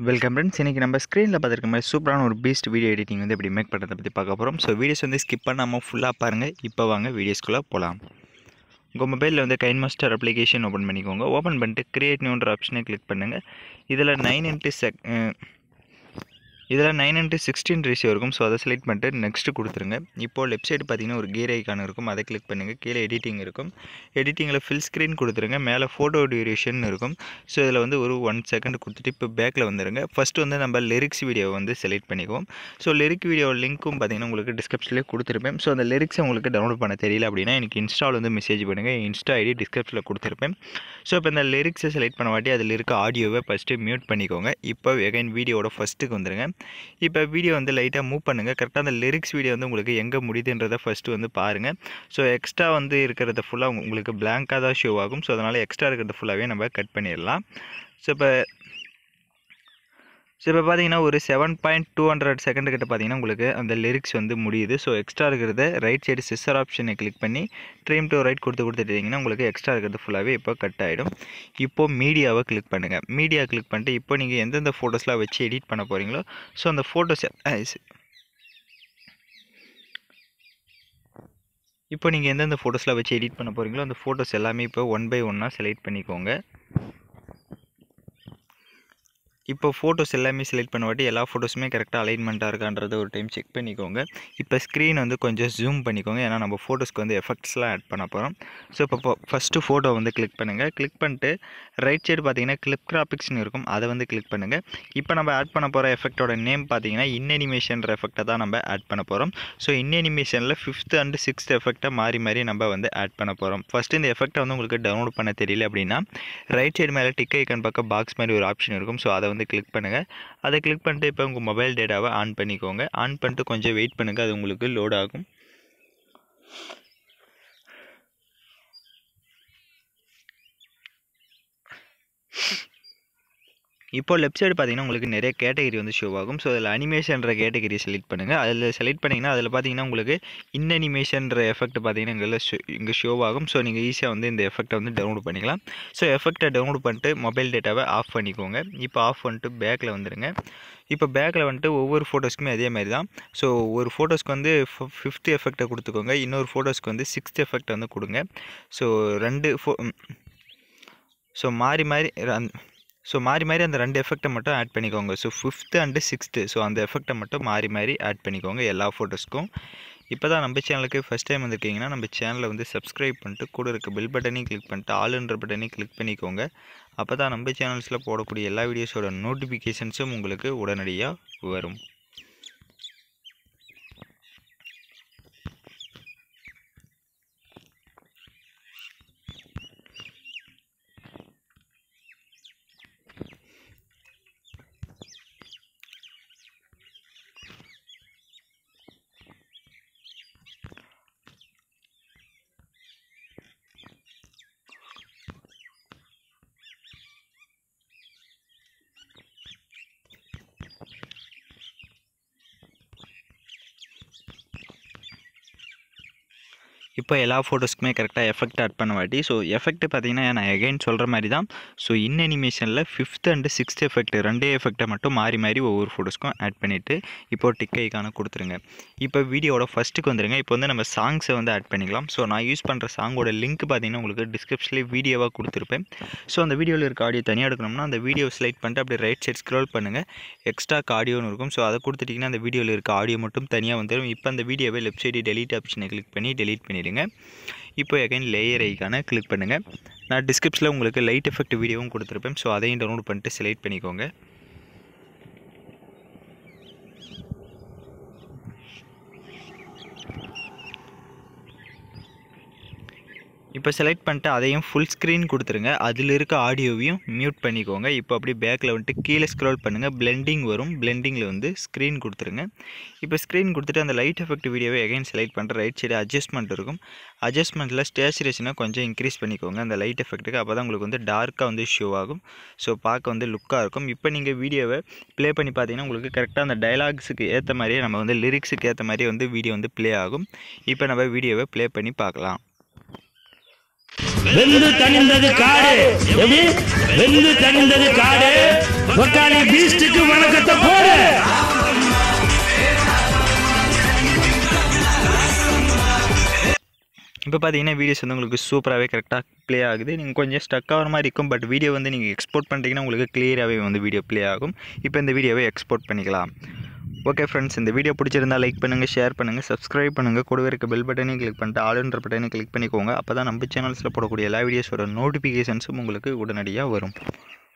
welcome friends இன்றைக்கி நம்ம ஸ்க்ரீனில் பார்த்துருக்க மாதிரி சூப்பரான ஒரு பீஸ்ட் வீடியோ எடிட்டிங் வந்து எப்படி மேக் பண்ணுறதை பற்றி பார்க்க போகிறோம் ஸோ வீடியோஸ் வந்து ஸ்கிப் பண்ணாமல் ஃபுல்லாக பாருங்கள் இப்போ வாங்க வீடியோஸ்குள்ளே போகலாம் உங்கள் மொபைலில் வந்து கைன் மாஸ்டர் அப்ளிகேஷன் ஓப்பன் பண்ணிக்கோங்க ஓப்பன் பண்ணிட்டு கிரியேட் நியூன்ற ஆப்ஷனை கிளிக் பண்ணுங்கள் இதில் நைன் இன்ட்டு செக் இதில் நைன் இன்ட்டு சிக்ஸ்டீன் ரேஷியோ இருக்கும் ஸோ அதை செலக்ட் பண்ணிட்டு நெக்ஸ்ட்டு கொடுத்துருங்க இப்போது லெஃப்ட் சைடு பார்த்தீங்கன்னா ஒரு கீர் ஐக்கான் இருக்கும் அதை கிளிக் பண்ணுங்கள் கீழே எடிட்டிங் இருக்கும் எடிட்டிங்கில் ஃபில் ஸ்க்ரீன் கொடுத்துருங்க மேலே ஃபோட்டோ டியூரேஷன் இருக்கும் ஸோ இதில் வந்து ஒரு ஒன் செகண்ட் கொடுத்துட்டு இப்போ பேக்கில் வந்துடுங்க ஃபஸ்ட்டு வந்து நம்ம லிரிக்ஸ் வீடியோவை வந்து செலக்ட் பண்ணிக்குவோம் ஸோ லிரிக் வீடியோ லிங்க்கும் பார்த்தீங்கன்னா உங்களுக்கு டிஸ்கிரிப்ஷன்லேயே கொடுத்துருப்பேன் ஸோ அந்த லிரிக்ஸ் உங்களுக்கு டவுன்லோட் பண்ண தெரியல அப்படின்னா எனக்கு இன்ஸ்டால் வந்து மெசேஜ் பண்ணுங்கள் இன்ஸ்டா ஐடி டிஸ்கிரிப்ஷனில் கொடுத்துருப்பேன் ஸோ இப்போ இந்த லிரிக்ஸை செலக்ட் பண்ண வாட்டி அதில் இருக்க ஆடியோவை ஃபஸ்ட்டு மியூட் பண்ணிக்கோங்க இப்போ எகைன் வீடியோட ஃபஸ்ட்டுக்கு வந்துடுங்க இப்போ வீடியோ வந்து லைட்டாக மூவ் பண்ணுங்கள் கரெக்டாக அந்த லிரிக்ஸ் வீடியோ வந்து உங்களுக்கு எங்கே முடியுதுன்றதை ஃபஸ்ட்டு வந்து பாருங்கள் ஸோ எக்ஸ்ட்ரா வந்து இருக்கிறத ஃபுல்லாக உங்களுக்கு பிளாங்காக தான் ஷோ ஆகும் ஸோ அதனால் எக்ஸ்ட்ரா இருக்கிறது ஃபுல்லாகவே நம்ம கட் பண்ணிடலாம் ஸோ இப்போ ஸோ இப்போ பார்த்தீங்கன்னா ஒரு seven point two hundred second கிட்ட பார்த்தீங்கன்னா உங்களுக்கு அந்த லிரிக்ஸ் வந்து முடியுது ஸோ எக்ஸ்ட்ரா இருக்கிறத ரைட் சைடு சிஸ்டர் ஆப்ஷனை கிளிக் பண்ணி ட்ரீம் டு ரைட் கொடுத்து கொடுத்துட்டீங்கன்னா உங்களுக்கு எக்ஸ்ட்ரா இருக்கிறது ஃபுல்லாகவே இப்போ கட் ஆகிடும் இப்போது மீடியாவை கிளிக் பண்ணுங்கள் மீடியா கிளிக் பண்ணிட்டு இப்போ நீங்கள் எந்தெந்த ஃபோட்டோஸ்லாம் வச்சு எடிட் பண்ண போகிறீங்களோ ஸோ அந்த ஃபோட்டோஸ் இப்போ நீங்கள் எந்தெந்த ஃபோட்டோஸ்லாம் வச்சு எடிட் பண்ண போகிறீங்களோ அந்த ஃபோட்டோஸ் எல்லாமே இப்போ ஒன் பை ஒன்னாக செலக்ட் பண்ணிக்கோங்க இப்போ ஃபோட்டோஸ் எல்லாமே செலக்ட் பண்ண வாட்டி எல்லா ஃபோட்டோஸுமே கரெக்டாக அலைன்மெண்ட்டாக இருக்கான்றதை ஒரு டைம் செக் பண்ணிக்கோங்க இப்போ ஸ்க்ரீன் வந்து கொஞ்சம் ஜூம் பண்ணிக்கோங்க ஏன்னா நம்ம ஃபோட்டோஸ்க்கு வந்து எஃபெக்ட்ஸ்லாம் ஆட் பண்ண போகிறோம் ஸோ இப்போ ஃபஸ்ட்டு ஃபோட்டோ வந்து கிளிக் பண்ணுங்கள் கிளிக் பண்ணிட்டு ரைட் சைடு பார்த்தீங்கன்னா கிளிப் கிராபிக்ஸ்னு இருக்கும் அதை வந்து கிளிக் பண்ணுங்கள் இப்போ நம்ம ஆட் பண்ண போகிற எஃபெக்டோட நேம் பார்த்தீங்கன்னா இன்னிமேஷன்ற எஃபெக்டை தான் நம்ம ஆட் பண்ண போகிறோம் ஸோ இன்னிமேஷனில் ஃபிஃப்த் அண்டு சிக்ஸ்த் எஃபெக்டை மாறி மாறி நம்ம வந்து ஆட் பண்ண போகிறோம் ஃபஸ்ட்டு இந்த எஃபெக்டை வந்து உங்களுக்கு டவுன்லோட் பண்ண தெரியல அப்படின்னா ரைட் சைடு மேலே டிக் ஐக்கன் பக்கம் பாக்ஸ் மாதிரி ஒரு ஆப்ஷன் இருக்கும் ஸோ அதை வந்து கிளிக் பண்ணுங்கள் அதை கிளிக் பண்ணிட்டு இப்போ உங்கள் மொபைல் டேட்டாவை ஆன் பண்ணிக்கோங்க ஆன் பண்ணிட்டு கொஞ்சம் வெயிட் பண்ணுங்கள் அது உங்களுக்கு லோட் ஆகும் இப்போ லெஃப்ட் சைடு பார்த்தீங்கன்னா உங்களுக்கு நிறைய கேட்டகரி வந்து ஷோ ஆகும் ஸோ அதில் அனிமேஷன்ற கேட்டகரி செலக்ட் பண்ணுங்கள் அதில் செலக்ட் பண்ணிங்கன்னா அதில் பார்த்தீங்கன்னா உங்களுக்கு இன் அனிமேஷன்ற எஃபெக்ட் பார்த்தீங்கன்னா இங்கே ஷோ இங்கே ஷோ ஆகும் ஸோ நீங்கள் ஈஸியாக வந்து இந்த எஃபெக்ட்டை வந்து டவுன்லோட் பண்ணிக்கலாம் ஸோ எஃபெக்ட்டை டவுன்லோட் பண்ணிட்டு மொபைல் டேட்டாவை ஆஃப் பண்ணிக்கோங்க இப்போ ஆஃப் பண்ணிட்டு பேக்கில் வந்துடுங்க இப்போ பேக்கில் வந்துட்டு ஒவ்வொரு ஃபோட்டோஸ்க்குமே அதே மாதிரி தான் ஸோ ஒரு ஃபோட்டோஸ்க்கு வந்து ஃபிஃப்த் எஃபெக்டை கொடுத்துக்கோங்க இன்னொரு ஃபோட்டோஸ்க்கு வந்து சிக்ஸ்த் எஃபெக்ட் வந்து கொடுங்க ஸோ ரெண்டு ஃபோ ஸோ மாறி மாறி ஸோ மாறி மாறி அந்த ரெண்டு எஃபெக்ட்டை மட்டும் ஆட் பண்ணிக்கோங்க so fifth and sixth so அந்த எஃபெக்ட்டை மட்டும் மாறி மாறி ஆட் பண்ணிக்கோங்க எல்லா ஃபோட்டோஸ்க்கும் இப்போ தான் நம்ம சேனலுக்கு ஃபஸ்ட் டைம் வந்திருக்கீங்கன்னா நம்ம சேனலை வந்து சப்ஸ்கிரைப் பண்ணிட்டு கூட இருக்க பெல் பட்டனையும் கிளிக் பண்ணிட்டு ஆளுன்ற பட்டனையும் கிளிக் பண்ணிக்கோங்க அப்போ தான் நம்ம சேனல்ஸில் போடக்கூடிய எல்லா வீடியோஸோட நோட்டிஃபிகேஷன்ஸும் உங்களுக்கு உடனடியாக வரும் இப்போ எல்லா ஃபோட்டோஸ்க்குமே கரெக்டாக எஃபெக்ட் ஆட் பண்ண வாட்டி ஸோ எஃபெக்ட் பார்த்தீங்கன்னா நான் எகைன் சொல்கிற மாதிரி தான் ஸோ இன் அனிமேஷனில் ஃபிஃப்த் அண்டு சிக்ஸ்த் எஃபெக்ட் ரெண்டே எஃபெக்ட்டை மட்டும் மாறி மாறி ஒவ்வொரு ஃபோட்டோஸ்க்கும் ஆட் பண்ணிவிட்டு இப்போ டிக் ஐக்கான கொடுத்துருங்க இப்போ வீடியோட ஃபஸ்ட்டுக்கு வந்துடுங்க இப்போ வந்து நம்ம சாங்ஸை வந்து ஆட் பண்ணிக்கலாம் ஸோ நான் யூஸ் பண்ணுற சாங்கோட லிங்க் பார்த்தீங்கன்னா உங்களுக்கு டிஸ்கிரிப்ஷன்லேயே வீடியோவாக கொடுத்துருப்பேன் ஸோ அந்த வீடியோவில் இருக்க ஆடியோ தனியாக எடுக்கணும்னா அந்த வீடியோ செலக்ட் பண்ணிட்டு அப்படியே ரைட் சைட் ஸ்க்ரோல் பண்ணுங்கள் எக்ஸ்ட்ரா ஆடியோன்னு இருக்கும் ஸோ அதை கொடுத்துட்டிங்கன்னா அந்த வீடியோவில் இருக்க ஆடியோ மட்டும் தனியாக வந்துடும் இப்போ அந்த வீடியோவை லெஃப்ட் சைடு டெலிட் ஆப்ஷனை கிளிக் பண்ணி டெலிட் பண்ணிவிடுங்க இப்போ எகைன் லேயர் ஐக்கான கிளிக் பண்ணுங்கள் நான் டிஸ்கிரிப்ஷனில் உங்களுக்கு லைட் எஃபெக்ட் வீடியோவும் கொடுத்துருப்பேன் ஸோ அதையும் டவுன்லோட் பண்ணிட்டு செலக்ட் பண்ணிக்கோங்க இப்போ செலக்ட் பண்ணிட்டு அதையும் ஃபுல் ஸ்க்ரீன் கொடுத்துருங்க அதில் இருக்க ஆடியோவையும் மியூட் பண்ணிக்கோங்க இப்போ அப்படி பேக்கில் வந்துட்டு கீழே ஸ்க்ரோல் பண்ணுங்கள் பிளெண்டிங் வரும் பிளெண்டிங்கில் வந்து ஸ்க்ரீன் கொடுத்துருங்க இப்போ ஸ்க்ரீன் கொடுத்துட்டு அந்த லைட் எஃபெக்ட் வீடியோவை எகைன் செலக்ட் பண்ணுற ரைட் சைடு அட்ஜஸ்ட்மெண்ட் இருக்கும் அட்ஜஸ்ட்மெண்ட்டில் ஸ்டேச்சுரேஷனை கொஞ்சம் இன்க்ரீஸ் பண்ணிக்கோங்க அந்த லைட் எஃபெக்ட்டுக்கு அப்போ தான் உங்களுக்கு வந்து டார்க்காக வந்து ஷோ ஆகும் ஸோ பார்க்க வந்து லுக்காக இருக்கும் இப்போ நீங்கள் வீடியோவை ப்ளே பண்ணி பார்த்தீங்கன்னா உங்களுக்கு கரெக்டாக அந்த டைலாக்ஸுக்கு ஏற்ற மாதிரியே நம்ம வந்து லிரிக்ஸுக்கு ஏற்ற மாதிரியே வந்து வீடியோ வந்து ப்ளே ஆகும் இப்போ நம்ம வீடியோவை ப்ளே பண்ணி பார்க்கலாம் வெந்து தணிந்தது காடு எப்படி வெந்து தணிந்தது காடு ஒக்காளி பீஸ்டுக்கு வணக்கத்தை போடு இப்போ பார்த்தீங்கன்னா வீடியோஸ் வந்து உங்களுக்கு சூப்பராகவே கரெக்டாக ப்ளே ஆகுது நீங்கள் கொஞ்சம் ஸ்டக் ஆகிற மாதிரி இருக்கும் பட் வீடியோ வந்து நீங்கள் எக்ஸ்போர்ட் பண்ணிட்டீங்கன்னா உங்களுக்கு கிளியராகவே வந்து வீடியோ ப்ளே ஆகும் இப்போ இந்த வீடியோவை எக்ஸ்போர்ட் பண்ணிக்கலாம் ஓகே ஃப்ரெண்ட்ஸ் இந்த வீடியோ பிடிச்சிருந்தா லைக் பண்ணுங்கள் ஷேர் பண்ணுங்கள் சப்ஸ்கிரைப் பண்ணுங்கள் கூடவே இருக்க பெல் பட்டனையும் கிளிக் பண்ணிட்டு ஆளுன்ற பட்டனையும் கிளிக் பண்ணிக்கோங்க அப்போ தான் நம்ம சேனல்ஸில் போடக்கூடிய எல்லா வீடியோஸோட நோட்டிஃபிகேஷன்ஸும் உங்களுக்கு உடனடியாக வரும்